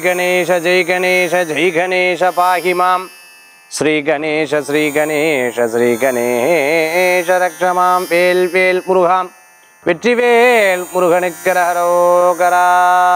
गणेश जय गणेश जय गणेश पाहि मां श्रीगणेश श्रीगणेश श्रीगणेश रक्ष मां வேல் வேல் முருகாம் வெற்றிவேல் முருகனுக்கரகரோகரா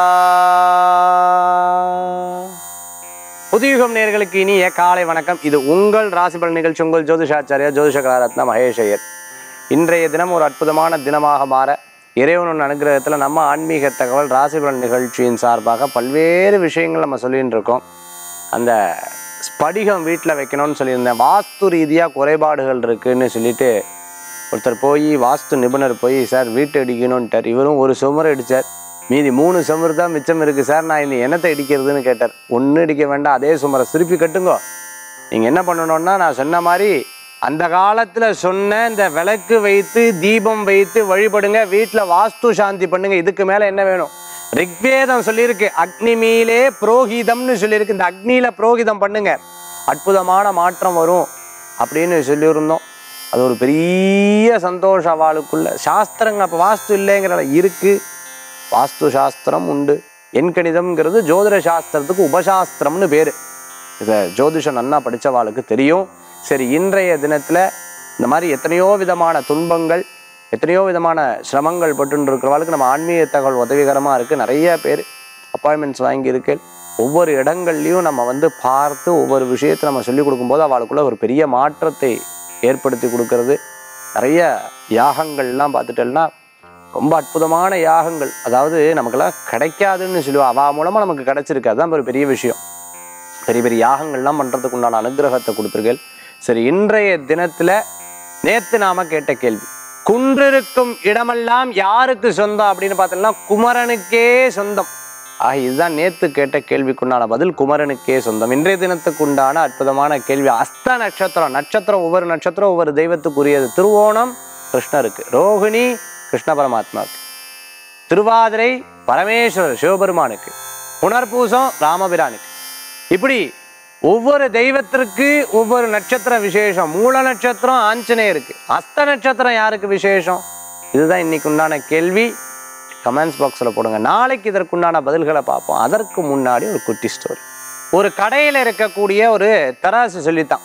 புதியுகம் நேர்களுக்கு இனிய காலை வணக்கம் இது உங்கள் ராசிபலன் நிகழ்ச்சி உங்கள் ஜோதிஷாச்சாரியா ஜோதிஷ கலாரத்ன மகேஷ் ஐயர் இன்றைய தினம் ஒரு அற்புதமான தினமாக மாற இறைவனின் அனுகிரகத்தில் நம்ம ஆன்மீக தகவல் ராசிபலன் நிகழ்ச்சியின் சார்பாக பல்வேறு விஷயங்கள் நம்ம சொல்லிட்டு இருக்கோம் அந்த ஸ்படிகம் வீட்டில் வைக்கணும்னு சொல்லியிருந்தேன் வாஸ்து ரீதியாக குறைபாடுகள் இருக்குன்னு சொல்லிட்டு ஒருத்தர் போய் வாஸ்து நிபுணர் போய் சார் வீட்டு அடிக்கணும்ட்டார் இவரும் ஒரு சுமர் அடித்தார் மீதி மூணு சுமர் தான் மிச்சம் இருக்குது சார் நான் இந்த எண்ணத்தை அடிக்கிறதுன்னு கேட்டார் ஒன்றும் அடிக்க வேண்டாம் அதே சுமரை திருப்பி கட்டுங்கோ நீங்கள் என்ன பண்ணணும்னா நான் சொன்ன மாதிரி அந்த காலத்தில் சொன்ன இந்த விளக்கு வைத்து தீபம் வைத்து வழிபடுங்க வீட்டில் வாஸ்து சாந்தி பண்ணுங்க இதுக்கு மேலே என்ன வேணும் ரிக்வேதம் சொல்லியிருக்கு அக்னி மீலே புரோகிதம்னு சொல்லியிருக்கு இந்த அக்னியில புரோகிதம் பண்ணுங்க அற்புதமான மாற்றம் வரும் அப்படின்னு சொல்லியிருந்தோம் அது ஒரு பெரிய சந்தோஷம் அவளுக்குள்ள சாஸ்திரங்க அப்போ வாஸ்து இல்லைங்கிற இருக்கு வாஸ்து சாஸ்திரம் உண்டு எண்கணிதம்ங்கிறது ஜோதிட சாஸ்திரத்துக்கு உபசாஸ்திரம்னு பேர் இதை ஜோதிஷம் நன்னா படித்தவாளுக்கு தெரியும் சரி இன்றைய தினத்தில் இந்த மாதிரி எத்தனையோ விதமான துன்பங்கள் எத்தனையோ விதமான சிரமங்கள் பட்டு இருக்கிறவாளுக்கு நம்ம ஆன்மீக தகவல் உதவிகரமாக இருக்குது நிறைய பேர் அப்பாயின்மெண்ட்ஸ் வாங்கியிருக்கு ஒவ்வொரு இடங்கள்லையும் நம்ம வந்து பார்த்து ஒவ்வொரு விஷயத்தை நம்ம சொல்லிக் கொடுக்கும்போது அவளுக்குள்ள ஒரு பெரிய மாற்றத்தை ஏற்படுத்தி கொடுக்கறது நிறைய யாகங்கள்லாம் பார்த்துட்டோம்னா ரொம்ப அற்புதமான யாகங்கள் அதாவது நமக்கெல்லாம் கிடைக்காதுன்னு சொல்லுவோம் அவா மூலமாக நமக்கு கிடைச்சிருக்கு அதுதான் ஒரு பெரிய விஷயம் பெரிய பெரிய யாகங்கள்லாம் பண்ணுறதுக்கு உண்டான அனுகிரகத்தை கொடுத்துருக்கேன் சரி இன்றைய தினத்தில் நேற்று நாம கேட்ட கேள்வி குன்றிருக்கும் இடமெல்லாம் யாருக்கு சொந்தம் அப்படின்னு பார்த்தோம்னா குமரனுக்கே சொந்தம் ஆக இதுதான் நேத்து கேட்ட கேள்விக்குண்டான பதில் குமரனுக்கே சொந்தம் இன்றைய தினத்துக்கு உண்டான அற்புதமான கேள்வி அஸ்த நட்சத்திரம் நட்சத்திரம் ஒவ்வொரு நட்சத்திரம் ஒவ்வொரு தெய்வத்துக்குரியது திருவோணம் கிருஷ்ணருக்கு ரோகிணி கிருஷ்ண பரமாத்மாவுக்கு திருவாதிரை பரமேஸ்வரர் சிவபெருமானுக்கு புனர்பூசம் ராமபிரானுக்கு இப்படி ஒவ்வொரு தெய்வத்திற்கு ஒவ்வொரு நட்சத்திர விசேஷம் மூல நட்சத்திரம் ஆஞ்சநேயருக்கு அஸ்த நட்சத்திரம் யாருக்கு விசேஷம் இதுதான் இன்னைக்கு உண்டான கேள்வி கமெண்ட்ஸ் பாக்ஸில் போடுங்க நாளைக்கு இதற்குண்டான பதில்களை பார்ப்போம் அதற்கு முன்னாடி ஒரு குட்டி ஸ்டோரி ஒரு கடையில் இருக்கக்கூடிய ஒரு தராசு சொல்லித்தான்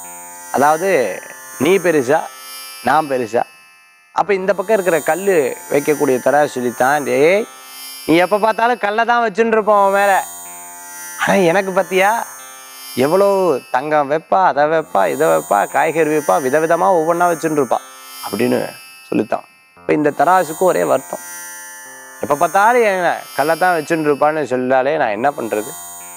அதாவது நீ பெருசா நான் பெருசா அப்போ இந்த பக்கம் இருக்கிற கல் வைக்கக்கூடிய தராசு சொல்லித்தான் டேய் நீ எப்போ பார்த்தாலும் கல்லை தான் வச்சுட்டு இருப்போம் அவன் மேலே ஆனால் எனக்கு பார்த்தியா எவ்வளோ தங்கம் வைப்பா அதை வைப்பா இதை வைப்பா காய்கறி வைப்பா விதவிதமாக ஒவ்வொன்றா வச்சுட்டு இருப்பா அப்படின்னு சொல்லித்தான் இப்போ இந்த தராசுக்கு ஒரே வருத்தம் எப்போ பார்த்தாலும் என்ன கல்லை தான் வச்சுட்டு இருப்பான்னு சொல்லாலே நான் என்ன பண்ணுறது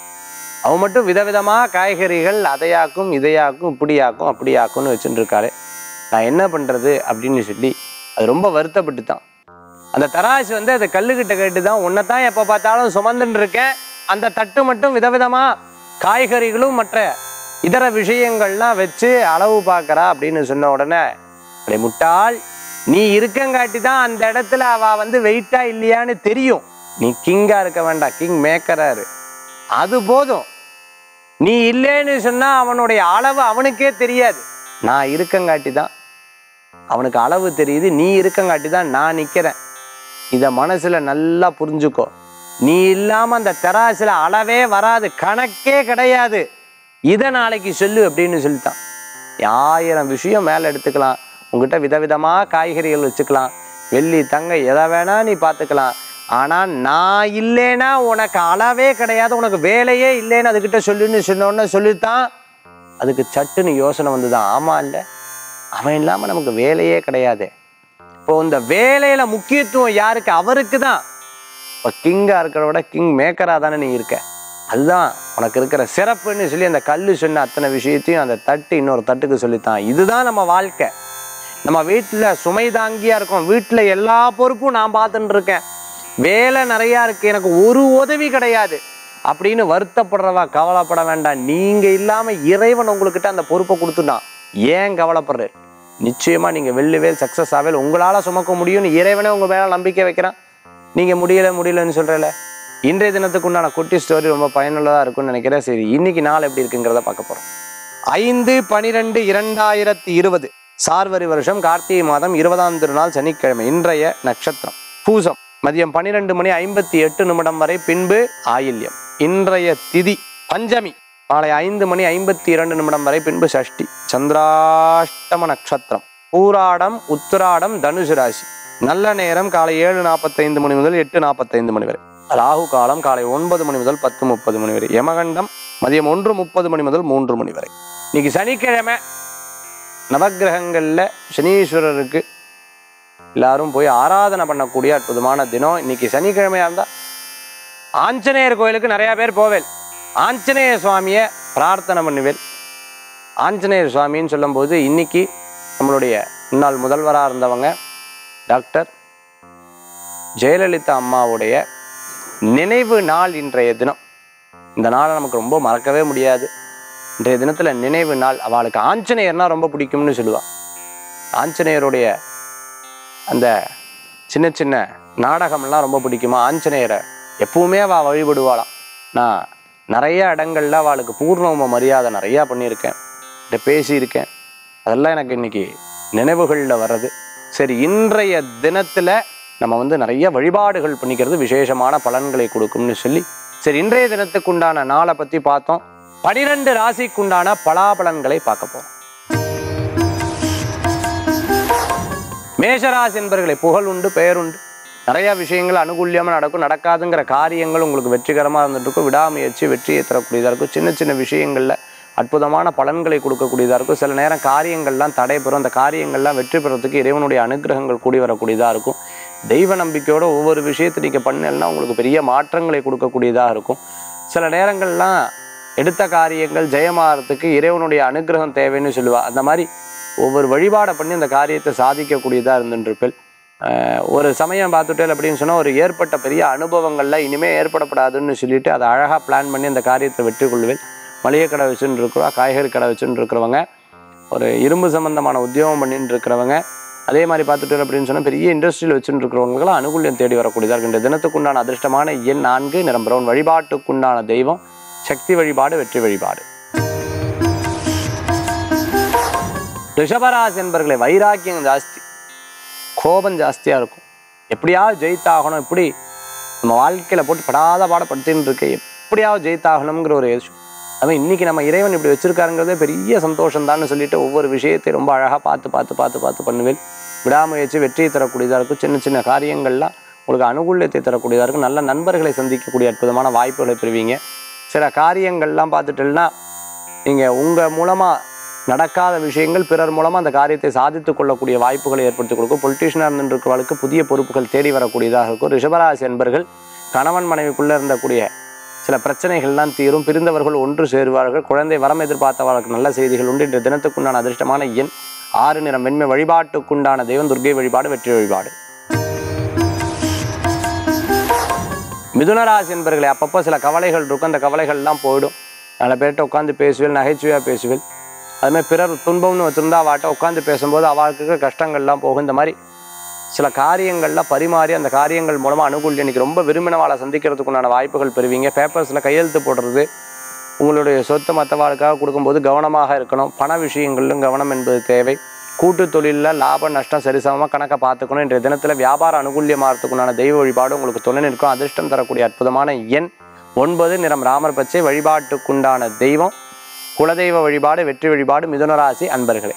அவன் மட்டும் விதவிதமாக காய்கறிகள் அதையாக்கும் இதையாக்கும் இப்படியாக்கும் அப்படியாக்கும்னு வச்சுட்டு இருக்காளே நான் என்ன பண்ணுறது அப்படின்னு சொல்லி அது ரொம்ப வருத்தப்பட்டு தான் அந்த தராசு வந்து அந்த கல்லுக்கிட்ட கேட்டு தான் உன்னை தான் எப்போ பார்த்தாலும் சுமந்துன்னு இருக்கேன் அந்த தட்டு மட்டும் விதவிதமாக காய்கறிகளும் மற்ற இதர விஷயங்கள்லாம் வச்சு அளவு பார்க்கறா அப்படின்னு சொன்ன உடனே அடே முட்டாள் நீ இருக்கங்காட்டி தான் அந்த இடத்துல அவ வந்து வெயிட்டா இல்லையான்னு தெரியும் நீ கிங்கா இருக்க வேண்டாம் கிங் மேக்கராரு அது போதும் நீ இல்லைன்னு சொன்னா அவனுடைய அளவு அவனுக்கே தெரியாது நான் இருக்கங்காட்டி தான் அவனுக்கு அளவு தெரியுது நீ இருக்கங்காட்டி தான் நான் நிக்கிறேன் இதை மனசுல நல்லா புரிஞ்சுக்கோ நீ இல்லாம அந்த தெராசுல அளவே வராது கணக்கே கிடையாது இதை நாளைக்கு சொல்லு அப்படின்னு சொல்லிட்டான் ஆயிரம் விஷயம் மேல எடுத்துக்கலாம் உங்ககிட்ட விதவிதமா காய்கறிகள் வச்சுக்கலாம் வெள்ளி தங்க எதை வேணா நீ பார்த்துக்கலாம் ஆனா நான் இல்லைன்னா உனக்கு அளவே கிடையாது உனக்கு வேலையே இல்லைன்னு அதுகிட்ட சொல்லுன்னு சொன்னோன்னு சொல்லித்தான் அதுக்கு சட்டுன்னு யோசனை வந்துதான் ஆமா இல்லை அவன் இல்லாம நமக்கு வேலையே கிடையாது இப்போ இந்த வேலையில முக்கியத்துவம் யாருக்கு அவருக்கு தான் இப்போ கிங்காக இருக்கிறத விட கிங் மேக்கராக தானே நீ இருக்க அதுதான் உனக்கு இருக்கிற சிறப்புன்னு சொல்லி அந்த கல் சொன்ன அத்தனை விஷயத்தையும் அந்த தட்டு இன்னொரு தட்டுக்கு சொல்லித்தான் இதுதான் நம்ம வாழ்க்கை நம்ம வீட்டில் சுமை தாங்கியா இருக்கோம் வீட்டில் எல்லா பொறுப்பும் நான் பார்த்துட்டு இருக்கேன் வேலை நிறையா இருக்கு எனக்கு ஒரு உதவி கிடையாது அப்படின்னு வருத்தப்படுறவா கவலைப்பட வேண்டாம் நீங்க இல்லாம இறைவன் உங்களுக்கிட்ட அந்த பொறுப்பை கொடுத்துட்டான் ஏன் கவலைப்படுற நிச்சயமா நீங்க வெள்ளுவேல் சக்சஸ் ஆவேல் உங்களால சுமக்க முடியும்னு இறைவனே உங்க மேல நம்பிக்கை வைக்கிறான் நீங்க முடியல முடியலன்னு சொல்றல இன்றைய தினத்துக்கு உண்டான குட்டி ஸ்டோரி ரொம்ப பயனுள்ளதா இருக்கும்னு நினைக்கிறேன் சரி இன்னைக்கு நாள் எப்படி இருக்குங்கிறத பார்க்க போறோம் ஐந்து பனிரெண்டு இரண்டாயிரத்தி இருபது சார்வரி வருஷம் கார்த்திகை மாதம் இருபதாம் திருநாள் சனிக்கிழமை இன்றைய நட்சத்திரம் பூசம் மதியம் பன்னிரெண்டு மணி ஐம்பத்தி எட்டு நிமிடம் வரை பின்பு ஆயில்யம் இன்றைய திதி பஞ்சமி மாலை ஐந்து மணி ஐம்பத்தி இரண்டு நிமிடம் வரை பின்பு சஷ்டி சந்திராஷ்டம நட்சத்திரம் பூராடம் உத்திராடம் தனுசு ராசி நல்ல நேரம் காலை ஏழு நாற்பத்தைந்து மணி முதல் எட்டு நாற்பத்தைந்து மணி வரை ராகு காலம் காலை ஒன்பது மணி முதல் பத்து முப்பது மணி வரை யமகண்டம் மதியம் ஒன்று முப்பது மணி முதல் மூன்று மணி வரை இன்னைக்கு சனிக்கிழமை நவக்கிரகங்களில் சனீஸ்வரருக்கு எல்லாரும் போய் ஆராதனை பண்ணக்கூடிய அற்புதமான தினம் இன்னைக்கு சனிக்கிழமையா இருந்தா ஆஞ்சநேயர் கோயிலுக்கு நிறைய பேர் போவேல் ஆஞ்சநேய சுவாமியை பிரார்த்தனை பண்ணுவேல் ஆஞ்சநேயர் சுவாமின்னு சொல்லும்போது இன்னைக்கு நம்மளுடைய முன்னாள் முதல்வராக இருந்தவங்க டாக்டர் ஜெயலலிதா அம்மாவுடைய நினைவு நாள் இன்றைய தினம் இந்த நாளை நமக்கு ரொம்ப மறக்கவே முடியாது இன்றைய தினத்தில் நினைவு நாள் அவளுக்கு ஆஞ்சநேயர்னா ரொம்ப பிடிக்கும்னு சொல்லுவாள் ஆஞ்சநேயருடைய அந்த சின்ன சின்ன நாடகம்லாம் ரொம்ப பிடிக்குமா ஆஞ்சநேயரை எப்பவுமே அவள் வழிபடுவாளாம் நான் நிறைய இடங்கள்ல அவளுக்கு பூர்ணம மரியாதை நிறையா பண்ணியிருக்கேன் இதை பேசியிருக்கேன் அதெல்லாம் எனக்கு இன்னைக்கு நினைவுகளில் வர்றது சரி இன்றைய தினத்தில் நம்ம வந்து நிறைய வழிபாடுகள் பண்ணிக்கிறது விசேஷமான பலன்களை கொடுக்கும்னு சொல்லி சரி இன்றைய தினத்துக்கு உண்டான நாளை பற்றி பார்த்தோம் பனிரெண்டு ராசிக்குண்டான பலாபலன்களை பார்க்க போறோம் மேஷராசி என்பர்களை புகழ் உண்டு பெயர் உண்டு நிறைய விஷயங்கள் அனுகூல்யமாக நடக்கும் நடக்காதுங்கிற காரியங்கள் உங்களுக்கு வெற்றிகரமாக இருந்துட்டு இருக்கும் விடாமுயற்சி வெற்றியை தரக்கூடியதாக இருக்கும் சின்ன சின்ன விஷயங்களில் அற்புதமான பலன்களை கொடுக்கக்கூடியதாக இருக்கும் சில நேரம் காரியங்கள்லாம் தடைபெறும் அந்த காரியங்கள்லாம் வெற்றி பெறத்துக்கு இறைவனுடைய அனுகிரகங்கள் கூடி வரக்கூடியதாக இருக்கும் தெய்வ நம்பிக்கையோட ஒவ்வொரு விஷயத்தை நீங்கள் பண்ணலைன்னா உங்களுக்கு பெரிய மாற்றங்களை கொடுக்கக்கூடியதாக இருக்கும் சில நேரங்கள்லாம் எடுத்த காரியங்கள் ஜெயமாகறதுக்கு இறைவனுடைய அனுகிரகம் தேவைன்னு சொல்லுவா அந்த மாதிரி ஒவ்வொரு வழிபாடை பண்ணி அந்த காரியத்தை சாதிக்கக்கூடியதாக இருந்துருப்பில் ஒரு சமயம் பார்த்துட்டேன் அப்படின்னு சொன்னால் ஒரு ஏற்பட்ட பெரிய அனுபவங்கள்லாம் இனிமேல் ஏற்படப்படாதுன்னு சொல்லிட்டு அதை அழகாக பிளான் பண்ணி அந்த காரியத்தை வெற்றி கொள்வேன் மளிகை கடை வச்சுன்னு இருக்கிறோம் காய்கறி கடை வச்சுன்னு இருக்கிறவங்க ஒரு இரும்பு சம்பந்தமான உத்தியோகம் பண்ணிட்டு இருக்கிறவங்க அதே மாதிரி பார்த்துட்டு அப்படின்னு சொன்னால் பெரிய இண்டஸ்ட்ரியில் வச்சுட்டு இருக்கிறவங்களுக்கெல்லாம் அனுகூல்யம் தேடி வரக்கூடியதாக இருக்கு இந்த தினத்துக்குண்டான அதிர்ஷ்டமான எண் நான்கு நிறம் பிரவுன் வழிபாட்டுக்குண்டான தெய்வம் சக்தி வழிபாடு வெற்றி வழிபாடு ரிஷபராசி என்பர்களை வைராக்கியம் ஜாஸ்தி கோபம் ஜாஸ்தியாக இருக்கும் எப்படியாவது ஜெயித்தாகணும் எப்படி நம்ம வாழ்க்கையில் போட்டு படாத பாடப்படுத்தின்னு இருக்கு எப்படியாவது ஜெயித்தாகணுங்கிற ஒரு யோசி அதுவும் இன்னைக்கு நம்ம இறைவன் இப்படி வச்சிருக்காருங்கிறதே பெரிய சந்தோஷம் சொல்லிட்டு ஒவ்வொரு விஷயத்தையும் ரொம்ப அழகாக பார்த்து பார்த்து பார்த்து பார்த்து பண்ணுவேன் விடாமுயற்சி வெற்றியை தரக்கூடியதாக இருக்கும் சின்ன சின்ன காரியங்கள்லாம் உங்களுக்கு அனுகூல்யத்தை தரக்கூடியதாக இருக்கும் நல்ல நண்பர்களை சந்திக்கக்கூடிய அற்புதமான வாய்ப்புகளை பெறுவீங்க சில காரியங்கள்லாம் பார்த்துட்டேன்னா நீங்கள் உங்கள் மூலமாக நடக்காத விஷயங்கள் பிறர் மூலமாக அந்த காரியத்தை சாதித்து கொள்ளக்கூடிய வாய்ப்புகளை ஏற்படுத்தி கொடுக்கும் பொலிட்டீஷியனாக இருந்திருக்கிறவர்களுக்கு புதிய பொறுப்புகள் தேடி வரக்கூடியதாக இருக்கும் ரிஷபராசி என்பர்கள் கணவன் மனைவிக்குள்ளே இருந்தக்கூடிய சில பிரச்சனைகள்லாம் தீரும் பிரிந்தவர்கள் ஒன்று சேருவார்கள் குழந்தை வரம் எதிர்பார்த்தவர்களுக்கு நல்ல செய்திகள் உண்டு இன்றைய தினத்துக்குண்டான அதிர்ஷ்டமான எண் ஆறு நிறம் வெண்மை வழிபாட்டுக்குண்டான தெய்வம் துர்க்கை வழிபாடு வெற்றி வழிபாடு மிதுனராசி என்பர்களை அப்பப்போ சில கவலைகள் இருக்கும் அந்த கவலைகள்லாம் போயிடும் நல்ல பேர்கிட்ட உட்காந்து பேசுவேன் நகைச்சுவையாக பேசுவேன் அதுமாதிரி பிறர் துன்பம்னு வச்சுருந்தா அவாட்ட உட்காந்து பேசும்போது அவளுக்கு இருக்கிற கஷ்டங்கள்லாம் போகும் இந்த மாதிரி சில காரியங்கள்லாம் பரிமாறி அந்த காரியங்கள் மூலமாக அனுகூல்யம் இன்னைக்கு ரொம்ப விரும்பினவாளை சந்திக்கிறதுக்குண்டான வாய்ப்புகள் பெறுவீங்க பேப்பர்ஸில் கையெழுத்து போடுறது உங்களுடைய சொத்து மற்றவாளுக்காக கொடுக்கும்போது கவனமாக இருக்கணும் பண விஷயங்களிலும் கவனம் என்பது தேவை கூட்டு தொழிலில் லாப நஷ்டம் சரிசமமாக கணக்கை பார்த்துக்கணும் இன்றைய தினத்தில் வியாபார அனுகூல்யமாகறதுக்குண்டான தெய்வ வழிபாடு உங்களுக்கு துணை நிற்கும் அதிர்ஷ்டம் தரக்கூடிய அற்புதமான எண் ஒன்பது நிறம் ராமர் பச்சை வழிபாட்டுக்குண்டான தெய்வம் குலதெய்வ வழிபாடு வெற்றி வழிபாடு மிதுனராசி அன்பர்களே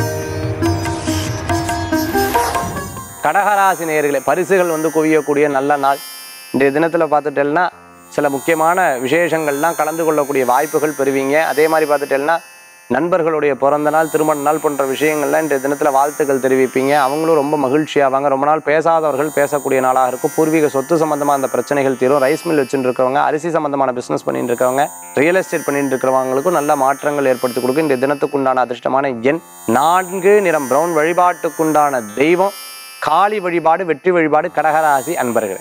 கடகராசி நேயர்களே பரிசுகள் வந்து குவியக்கூடிய நல்ல நாள் இன்றைய தினத்தில் பார்த்துட்டேன்னா சில முக்கியமான விசேஷங்கள்லாம் கலந்து கொள்ளக்கூடிய வாய்ப்புகள் பெறுவீங்க அதே மாதிரி பார்த்துட்டேன்னா நண்பர்களுடைய பிறந்த நாள் திருமண நாள் போன்ற விஷயங்கள்லாம் இன்றைய தினத்தில் வாழ்த்துக்கள் தெரிவிப்பீங்க அவங்களும் ரொம்ப மகிழ்ச்சியாவாங்க ரொம்ப நாள் பேசாதவர்கள் பேசக்கூடிய நாளாக இருக்கும் பூர்வீக சொத்து சம்பந்தமாக அந்த பிரச்சனைகள் தீரும் ரைஸ் மில் வச்சுட்டு இருக்கிறவங்க அரிசி சம்பந்தமான பிஸ்னஸ் பண்ணிட்டு இருக்கவங்க ரியல் எஸ்டேட் பண்ணிட்டு இருக்கிறவங்களுக்கும் நல்ல மாற்றங்கள் ஏற்படுத்தி கொடுக்கும் இன்றைய தினத்துக்குண்டான அதிர்ஷ்டமான எண் நான்கு நிறம் பிரவுன் வழிபாட்டுக்குண்டான தெய்வம் காளி வழிபாடு வெற்றி வழிபாடு கடகராசி அன்பர்களே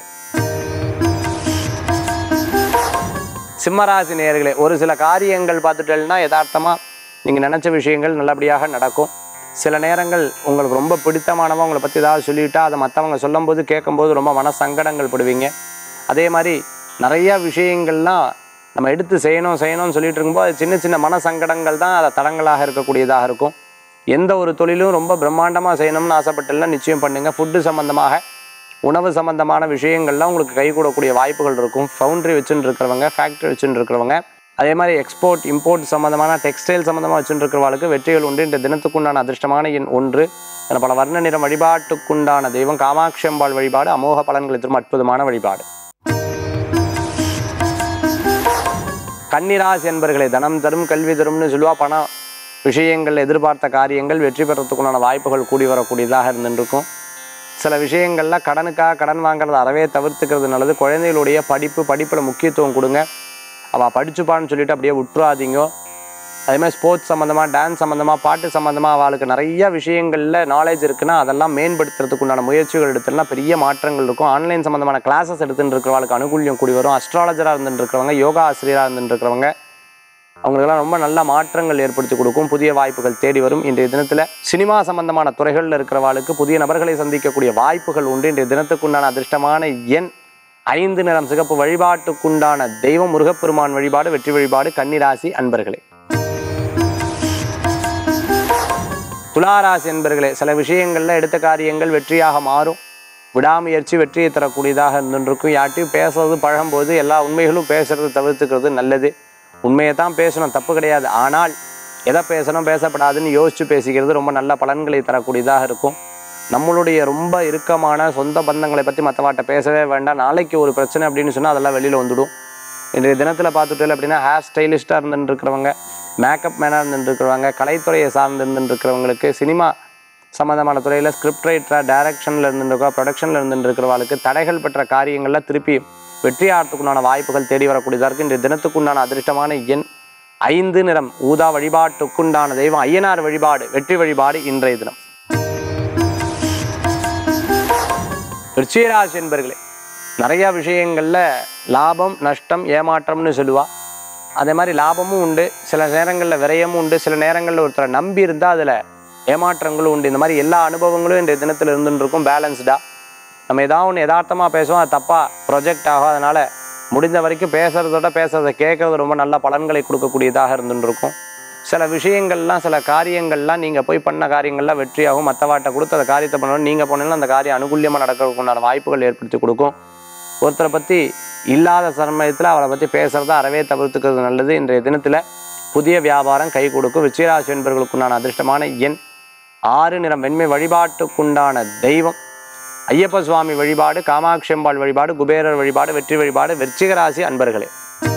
சிம்மராசி நேயர்களே ஒரு சில காரியங்கள் பார்த்துட்டேன்னா யதார்த்தமாக நீங்கள் நினச்ச விஷயங்கள் நல்லபடியாக நடக்கும் சில நேரங்கள் உங்களுக்கு ரொம்ப பிடித்தமானவங்க உங்களை பற்றி ஏதாவது சொல்லிவிட்டா அதை மற்றவங்க சொல்லும்போது கேட்கும்போது ரொம்ப மன சங்கடங்கள் படுவீங்க அதே மாதிரி நிறையா விஷயங்கள்லாம் நம்ம எடுத்து செய்யணும் செய்யணும்னு சொல்லிட்டு இருக்கும்போது அது சின்ன சின்ன மன சங்கடங்கள் தான் அதை தடங்களாக இருக்கக்கூடியதாக இருக்கும் எந்த ஒரு தொழிலும் ரொம்ப பிரம்மாண்டமாக செய்யணும்னு ஆசைப்பட்டெல்லாம் நிச்சயம் பண்ணுங்கள் ஃபுட்டு சம்மந்தமாக உணவு சம்பந்தமான விஷயங்கள்லாம் உங்களுக்கு கை கூடக்கூடிய வாய்ப்புகள் இருக்கும் ஃபவுண்ட்ரி வச்சுட்டு இருக்கிறவங்க ஃபேக்ட்ரி வச்சுட்டு இருக்கிறவங்க அதே மாதிரி எக்ஸ்போர்ட் இம்போர்ட் சம்மந்தமான டெக்ஸ்டைல் சம்மந்தமாக வச்சுட்டு இருக்கிறவங்களுக்கு வெற்றிகள் உண்டு இந்த தினத்துக்குண்டான அதிர்ஷ்டமான எண் ஒன்று என பல வர்ண நிறம் வழிபாட்டுக்குண்டான தெய்வம் காமாட்சி அம்பாள் வழிபாடு அமோக பலன்களை தரும் அற்புதமான வழிபாடு கன்னிராசி என்பர்களை தனம் தரும் கல்வி தரும்னு சொல்லுவா பணம் விஷயங்கள் எதிர்பார்த்த காரியங்கள் வெற்றி பெறத்துக்குண்டான வாய்ப்புகள் கூடி வரக்கூடியதாக இருந்துருக்கும் சில விஷயங்கள்ல கடனுக்காக கடன் வாங்குறத அறவே தவிர்த்துக்கிறது நல்லது குழந்தைகளுடைய படிப்பு படிப்பில் முக்கியத்துவம் கொடுங்க அவள் படிச்சுப்பான்னு சொல்லிட்டு அப்படியே விட்டுறாதீங்க அதே மாதிரி ஸ்போர்ட்ஸ் சம்மந்தமாக டான்ஸ் சம்மந்தமாக பாட்டு சம்மந்தமாக அவளுக்கு நிறைய விஷயங்களில் நாலேஜ் இருக்குன்னா அதெல்லாம் மேம்படுத்துறதுக்கு உண்டான முயற்சிகள் எடுத்துலாம் பெரிய மாற்றங்கள் இருக்கும் ஆன்லைன் சம்மந்தமான கிளாஸஸ் எடுத்துட்டு இருக்கிறவங்களுக்கு அனுகூல்யம் கூடி வரும் அஸ்ட்ராலஜராக இருந்துட்டு இருக்கிறவங்க யோகா ஆசிரியராக இருந்துட்டு இருக்கிறவங்க அவங்களுக்கெல்லாம் ரொம்ப நல்ல மாற்றங்கள் ஏற்படுத்தி கொடுக்கும் புதிய வாய்ப்புகள் தேடி வரும் இன்றைய தினத்தில் சினிமா சம்பந்தமான துறைகளில் இருக்கிறவாளுக்கு புதிய நபர்களை சந்திக்கக்கூடிய வாய்ப்புகள் உண்டு இன்றைய தினத்துக்குண்டான அதிர்ஷ்டமான எண் ஐந்து நிறம் சிகப்பு வழிபாட்டுக்குண்டான தெய்வம் முருகப்பெருமான் வழிபாடு வெற்றி வழிபாடு கன்னிராசி அன்பர்களே துளாராசி என்பர்களே சில விஷயங்கள்ல எடுத்த காரியங்கள் வெற்றியாக மாறும் விடாமுயற்சி வெற்றியை தரக்கூடியதாக இருந்துருக்கும் யார்ட்டையும் பேசுறது பழகும்போது எல்லா உண்மைகளும் பேசுறது தவிர்த்துக்கிறது நல்லது உண்மையை தான் பேசணும் தப்பு கிடையாது ஆனால் எதை பேசணும் பேசப்படாதுன்னு யோசிச்சு பேசிக்கிறது ரொம்ப நல்ல பலன்களை தரக்கூடியதாக இருக்கும் நம்மளுடைய ரொம்ப இறுக்கமான சொந்த பந்தங்களை பற்றி மற்றவாட்ட பேசவே வேண்டாம் நாளைக்கு ஒரு பிரச்சனை அப்படின்னு சொன்னால் அதெல்லாம் வெளியில் வந்துடும் இன்றைய தினத்தில் பார்த்துட்டு அப்படின்னா ஹேர் ஸ்டைலிஸ்டாக இருந்துட்டு இருக்கிறவங்க மேக்கப் மேனாக இருந்துட்டு இருக்கிறவங்க கலைத்துறையை சார்ந்து இருந்துட்டு இருக்கிறவங்களுக்கு சினிமா சம்மந்தமான துறையில் ஸ்கிரிப்ட் ரைட்டராக டைரக்ஷனில் இருந்துருக்கா ப்ரொடக்ஷனில் இருந்துட்டு இருக்கிறவங்களுக்கு தடைகள் பெற்ற காரியங்களில் திருப்பி வெற்றி ஆகிறதுக்குண்டான வாய்ப்புகள் தேடி வரக்கூடியதாக இருக்குது இன்றைய தினத்துக்குண்டான அதிர்ஷ்டமான எண் ஐந்து நிறம் ஊதா வழிபாட்டுக்குண்டான தெய்வம் ஐயனார் வழிபாடு வெற்றி வழிபாடு இன்றைய தினம் விருச்சிகராசி என்பர்களே நிறைய விஷயங்கள்ல லாபம் நஷ்டம் ஏமாற்றம்னு சொல்லுவா அதே மாதிரி லாபமும் உண்டு சில நேரங்களில் விரயமும் உண்டு சில நேரங்களில் ஒருத்தரை நம்பி இருந்தால் அதில் ஏமாற்றங்களும் உண்டு இந்த மாதிரி எல்லா அனுபவங்களும் இன்றைய தினத்தில் இருந்துட்டு இருக்கும் பேலன்ஸ்டாக நம்ம ஏதாவது ஒன்று யதார்த்தமாக பேசுவோம் அது தப்பாக ப்ரொஜெக்ட் ஆகும் அதனால் முடிந்த வரைக்கும் பேசுகிறதோட பேசுறதை கேட்குறது ரொம்ப நல்ல பலன்களை கொடுக்கக்கூடியதாக இருந்துட்டு இருக்கும் சில விஷயங்கள்லாம் சில காரியங்கள்லாம் நீங்கள் போய் பண்ண காரியங்கள்லாம் வெற்றியாகும் மற்றவாட்ட கொடுத்து அந்த காரியத்தை பண்ணணும் நீங்கள் போனீங்கன்னா அந்த காரியம் அனுகூல்யமாக நடக்கிறதுக்கு உண்டான வாய்ப்புகள் ஏற்படுத்தி கொடுக்கும் ஒருத்தரை பற்றி இல்லாத சமயத்தில் அவரை பற்றி பேசுகிறத அறவே தவிர்த்துக்கிறது நல்லது இன்றைய தினத்தில் புதிய வியாபாரம் கை கொடுக்கும் விச்சயராசி என்பவர்களுக்குண்டான அதிர்ஷ்டமான எண் ஆறு நிறம் வெண்மை வழிபாட்டுக்குண்டான தெய்வம் ஐயப்ப சுவாமி வழிபாடு காமாட்சி அம்பாள் வழிபாடு குபேரர் வழிபாடு வெற்றி வழிபாடு விருச்சிகராசி அன்பர்களே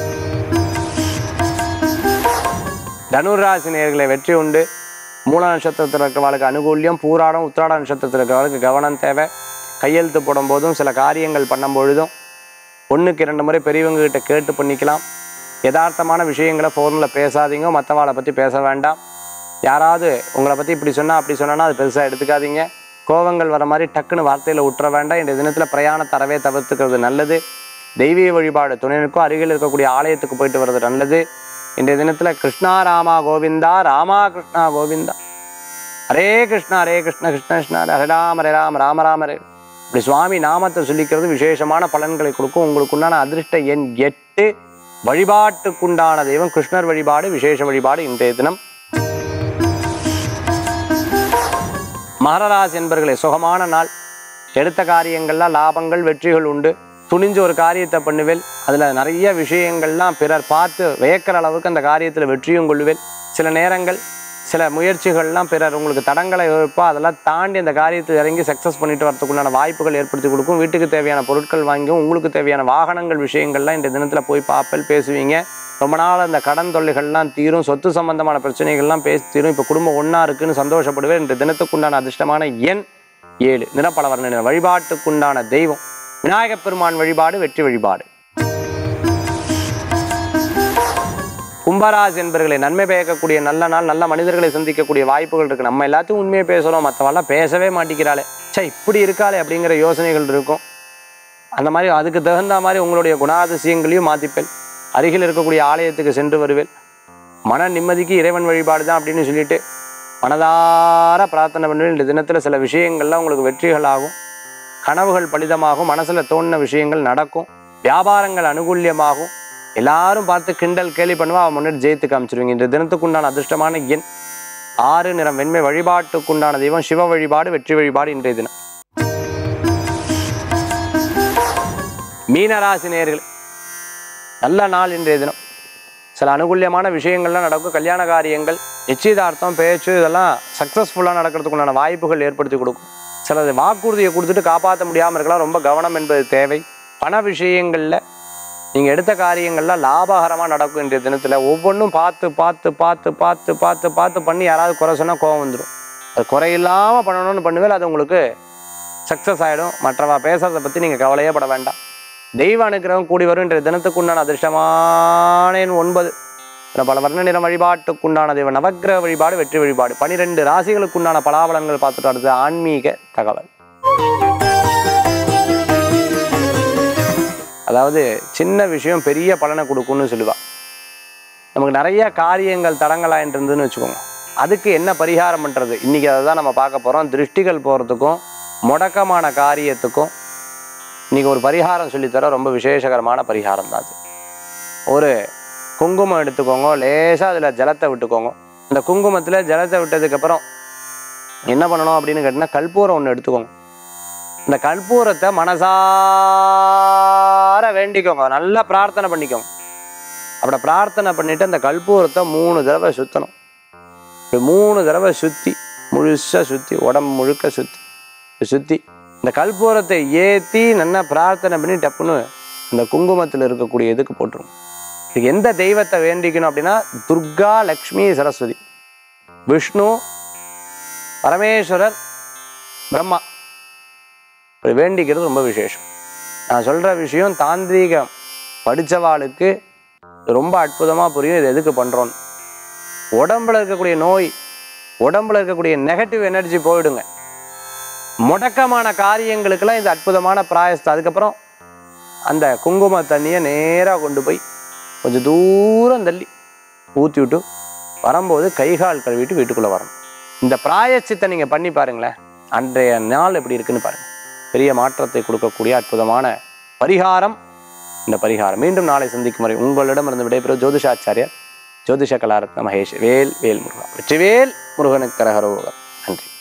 தனுராசி நேர்களை வெற்றி உண்டு மூல நட்சத்திரத்தில் இருக்கிறவர்களுக்கு அனுகூல்யம் பூராடம் உத்திராட நட்சத்திரத்தில் இருக்கிறவர்களுக்கு கவனம் தேவை கையெழுத்து போடும் போதும் சில காரியங்கள் பண்ணும் பொழுதும் ஒன்றுக்கு இரண்டு முறை பெரியவங்க கிட்ட கேட்டு பண்ணிக்கலாம் யதார்த்தமான விஷயங்களை ஃபோனில் பேசாதீங்க மற்றவாளை பற்றி பேச வேண்டாம் யாராவது உங்களை பற்றி இப்படி சொன்னால் அப்படி சொன்னா அது பெருசாக எடுத்துக்காதீங்க கோவங்கள் வர மாதிரி டக்குன்னு வார்த்தையில் விட்டுற வேண்டாம் இந்த தினத்தில் பிரயாண தரவே தவிர்த்துக்கிறது நல்லது தெய்வீக வழிபாடு துணைனுக்கும் அருகில் இருக்கக்கூடிய ஆலயத்துக்கு போயிட்டு வர்றது நல்லது இன்றைய தினத்தில் கிருஷ்ணா ராமா கோவிந்தா ராமா கிருஷ்ணா கோவிந்தா ஹரே கிருஷ்ணா ஹரே கிருஷ்ண கிருஷ்ண கிருஷ்ணா ஹரே ராம ஹரே ராம ராம ராம ஹரே இப்படி சுவாமி நாமத்தை சொல்லிக்கிறது விசேஷமான பலன்களை கொடுக்கும் உங்களுக்கு உண்டான அதிர்ஷ்ட எண் எட்டு வழிபாட்டுக்குண்டான தெய்வம் கிருஷ்ணர் வழிபாடு விசேஷ வழிபாடு இன்றைய தினம் மகரராசி என்பர்களே சுகமான நாள் எடுத்த காரியங்கள்லாம் லாபங்கள் வெற்றிகள் உண்டு துணிஞ்சு ஒரு காரியத்தை பண்ணுவேன் அதில் நிறைய விஷயங்கள்லாம் பிறர் பார்த்து வியக்கிற அளவுக்கு அந்த காரியத்தில் வெற்றியும் கொள்ளுவேன் சில நேரங்கள் சில முயற்சிகள்லாம் பிறர் உங்களுக்கு தடங்களை வைப்பா அதெல்லாம் தாண்டி அந்த காரியத்தை இறங்கி சக்ஸஸ் பண்ணிட்டு வரதுக்குண்டான வாய்ப்புகள் ஏற்படுத்தி கொடுக்கும் வீட்டுக்கு தேவையான பொருட்கள் வாங்கியும் உங்களுக்கு தேவையான வாகனங்கள் விஷயங்கள்லாம் இந்த தினத்தில் போய் பார்ப்பல் பேசுவீங்க ரொம்ப நாள் அந்த கடன் தொல்லைகள்லாம் தீரும் சொத்து சம்பந்தமான பிரச்சனைகள்லாம் பேசி தீரும் இப்போ குடும்பம் ஒன்றா இருக்குன்னு சந்தோஷப்படுவேன் இந்த தினத்துக்குண்டான அதிர்ஷ்டமான எண் ஏழு நிறப்பலவர்ண வழிபாட்டுக்குண்டான தெய்வம் விநாயகப் பெருமான் வழிபாடு வெற்றி வழிபாடு கும்பராசி என்பர்களை நன்மை பயக்கக்கூடிய நல்ல நாள் நல்ல மனிதர்களை சந்திக்கக்கூடிய வாய்ப்புகள் இருக்கு நம்ம எல்லாத்தையும் உண்மையை பேசுகிறோம் மற்றவெல்லாம் பேசவே மாட்டேங்கிறாளே சே இப்படி இருக்காளே அப்படிங்கிற யோசனைகள் இருக்கும் அந்த மாதிரி அதுக்கு தகுந்த மாதிரி உங்களுடைய குணாதிசயங்களையும் மாற்றிப்பேன் அருகில் இருக்கக்கூடிய ஆலயத்துக்கு சென்று வருவேன் மன நிம்மதிக்கு இறைவன் வழிபாடு தான் அப்படின்னு சொல்லிட்டு மனதார பிரார்த்தனை பண்ணுவேன் இந்த தினத்தில் சில விஷயங்கள்லாம் உங்களுக்கு வெற்றிகள் ஆகும் கனவுகள் பலிதமாகும் மனசில் தோணின விஷயங்கள் நடக்கும் வியாபாரங்கள் அனுகூல்யமாகும் எல்லாரும் பார்த்து கிண்டல் கேலி பண்ணுவா அவன் முன்னாடி ஜெயித்து காமிச்சிருவீங்க இந்த தினத்துக்குண்டான அதிர்ஷ்டமான எண் ஆறு நிறம் வெண்மை வழிபாட்டுக்குண்டான தெய்வம் சிவ வழிபாடு வெற்றி வழிபாடு இன்றைய தினம் மீனராசி நேயர்களே நல்ல நாள் இன்றைய தினம் சில அனுகூல்யமான விஷயங்கள்லாம் நடக்கும் கல்யாண காரியங்கள் நிச்சயதார்த்தம் பேச்சு இதெல்லாம் சக்ஸஸ்ஃபுல்லாக நடக்கிறதுக்கு உண்டான வாய்ப்புகள் ஏற்படுத்தி கொடுக்கும் சிலது வாக்குறுதியை கொடுத்துட்டு காப்பாற்ற முடியாமல் இருக்கலாம் ரொம்ப கவனம் என்பது தேவை பண விஷயங்களில் நீங்கள் எடுத்த காரியங்கள்லாம் லாபகரமாக நடக்கும் இன்றைய தினத்தில் ஒவ்வொன்றும் பார்த்து பார்த்து பார்த்து பார்த்து பார்த்து பார்த்து பண்ணி யாராவது குறை சொன்னால் கோவம் வந்துடும் அது குறையில்லாமல் பண்ணணும்னு பண்ணுவேன் அது உங்களுக்கு சக்ஸஸ் ஆகிடும் மற்றவா பேசுறதை பற்றி நீங்கள் கவலையே பட வேண்டாம் தெய்வ அனுக்கிரகம் கூடி வரும் இன்றைய தினத்துக்கு உண்டான அதிர்ஷ்டமான எண் ஒன்பது இன்னும் பல வர்ண நிறம் வழிபாட்டுக்குண்டான தெய்வ நவக்கிரக வழிபாடு வெற்றி வழிபாடு பனிரெண்டு ராசிகளுக்குண்டான பலாபலன்கள் பார்த்துட்டு அடுத்து ஆன்மீக தகவல் அதாவது சின்ன விஷயம் பெரிய பலனை கொடுக்கும்னு சொல்லுவா நமக்கு நிறைய காரியங்கள் தடங்கலாயிட்டு இருந்ததுன்னு வச்சுக்கோங்க அதுக்கு என்ன பரிகாரம் பண்ணுறது இன்றைக்கி அதை தான் நம்ம பார்க்க போகிறோம் திருஷ்டிகள் போகிறதுக்கும் முடக்கமான காரியத்துக்கும் இன்றைக்கி ஒரு பரிகாரம் சொல்லித்தர ரொம்ப விசேஷகரமான பரிகாரம் தான் அது ஒரு குங்குமம் எடுத்துக்கோங்க லேசாக அதில் ஜலத்தை விட்டுக்கோங்க இந்த குங்குமத்தில் ஜலத்தை விட்டதுக்கப்புறம் என்ன பண்ணணும் அப்படின்னு கேட்டிங்கன்னா கற்பூரம் ஒன்று எடுத்துக்கோங்க இந்த கற்பூரத்தை மனசார வேண்டிக்கோங்க நல்லா பிரார்த்தனை பண்ணிக்கோங்க அப்படி பிரார்த்தனை பண்ணிட்டு அந்த கற்பூரத்தை மூணு தடவை சுற்றணும் இப்படி மூணு தடவை சுற்றி முழுசாக சுற்றி உடம்பு முழுக்க சுற்றி சுற்றி இந்த கற்பூரத்தை ஏற்றி நல்லா பிரார்த்தனை பண்ணி டப்புன்னு இந்த குங்குமத்தில் இருக்கக்கூடிய இதுக்கு போட்டுரும் இதுக்கு எந்த தெய்வத்தை வேண்டிக்கணும் அப்படின்னா துர்கா லக்ஷ்மி சரஸ்வதி விஷ்ணு பரமேஸ்வரர் பிரம்மா இப்படி வேண்டிக்கிறது ரொம்ப விசேஷம் நான் சொல்கிற விஷயம் தாந்திரீகம் படித்தவாளுக்கு ரொம்ப அற்புதமாக புரியும் இது எதுக்கு பண்ணுறோன்னு உடம்புல இருக்கக்கூடிய நோய் உடம்புல இருக்கக்கூடிய நெகட்டிவ் எனர்ஜி போயிடுங்க முடக்கமான காரியங்களுக்கெல்லாம் இது அற்புதமான பிராயஸ்தம் அதுக்கப்புறம் அந்த குங்கும தண்ணியை நேராக கொண்டு போய் கொஞ்சம் தூரம் தள்ளி ஊற்றி விட்டு வரும்போது கை கால் கழுவிட்டு வீட்டுக்குள்ளே வரணும் இந்த பிராயச்சித்தை நீங்கள் பண்ணி பாருங்களேன் அன்றைய நாள் எப்படி இருக்குன்னு பாருங்கள் பெரிய மாற்றத்தை கொடுக்கக்கூடிய அற்புதமான பரிகாரம் இந்த பரிகாரம் மீண்டும் நாளை சந்திக்கும் வரை உங்களிடமிருந்து விடைபெறும் ஜோதிஷாச்சாரியர் ஜோதிஷ கலாரத்ன மகேஷ் வேல் வேல் முருகா வெற்றிவேல் முருகனுக்கு கரகரோகர் நன்றி